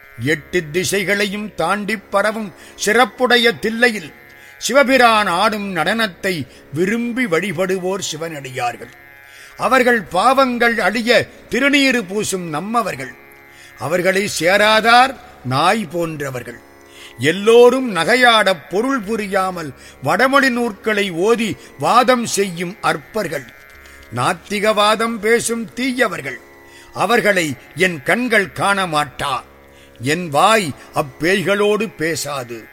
எட்டு திசைகளையும் தாண்டிப் பரவும் சிறப்புடைய தில்லையில் சிவபிரான் ஆடும் நடனத்தை விரும்பி வழிபடுவோர் சிவனடியார்கள் அவர்கள் பாவங்கள் அழிய திருநீறு பூசும் நம்மவர்கள் அவர்களை சேராதார் நாய் போன்றவர்கள் எல்லோரும் நகையாடப் பொருள் புரியாமல் வடமொழி நூற்களை ஓதி வாதம் செய்யும் அற்பர்கள் நாத்திகவாதம் பேசும் தீயவர்கள் அவர்களை என் கண்கள் காண மாட்டா என் வாய் அப்பேய்களோடு பேசாது